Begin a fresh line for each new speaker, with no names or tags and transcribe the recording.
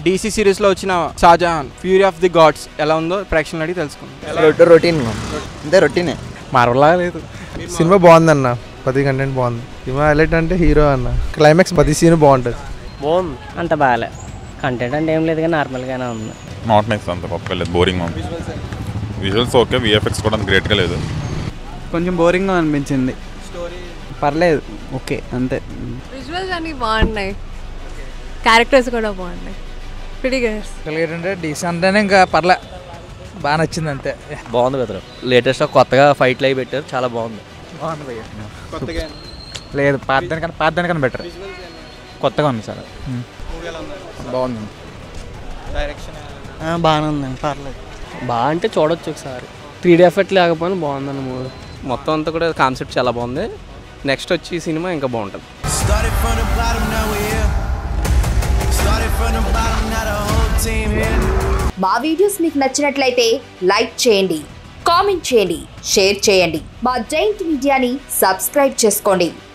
DC సిరీస్లో వచ్చిన Shazam fury of the gods ఎలా ఉందో ప్రేక్షకులు అడిగి తెలుసుకుందాం
రొటీన్ అంతే రొటీనే
మరవలా లేదు సినిమా బాగుందన్న ప్రతి కంటెంట్ బాగుంది సినిమా హైలైట్ అంటే హీరో అన్న క్లైమాక్స్ ప్రతి సీన్ బాగుంటుంది
బాగుంది
అంత బాగాలే కంటెంట్ అంటే ఏం లేదు కానీ నార్మల్గానే ఉంది
నాట్ నైస్ అంత గొప్ప లేదు బోరింగ్ ఉంది విజువల్స్ ఓకే విఎఫ్ఎక్స్ కూడా అంత గ్రేట్గా లేదు
కొంచెం బోరింగ్గా అనిపించింది పర్లేదు ఓకే అంతే
విజువల్స్ అన్ని బాగున్నాయి క్యారెక్టర్స్ కూడా బాగున్నాయి ప్రిటీ గర్స్
ఏంటంటే డీసెంట్ అంటేనే ఇంకా పర్లే బాగా నచ్చింది అంతే
బాగుంది కదా లేటెస్ట్ కొత్తగా ఫైట్లు అయి పెట్టారు చాలా బాగుంది
బాగుంది భయ్య లేదు పాతదానికన్నా పాతదానికన్నా బెటర్ కొత్తగా ఉంది సార్ బాగుంది
బాగానే ఉందండి పర్లేదు
బాగా అంటే చూడొచ్చు ఒకసారి త్రీ డీ ఎఫెక్ట్ లేకపోయినా బాగుందన్న మూవీ
మొత్తం అంతా కూడా కాన్సెప్ట్ చాలా బాగుంది నెక్స్ట్ వచ్చి ఈ సినిమా ఇంకా బాగుంటుంది
Started from the bottom, now we're here. Started from the bottom, now the whole team here.
మా వీడియోస్ మీకు నచ్చినట్లయితే లైక్ చేయండి కామెంట్ చేయండి షేర్ చేయండి మా జైంట్ మీడియాని సబ్స్క్రైబ్ చేసుకోండి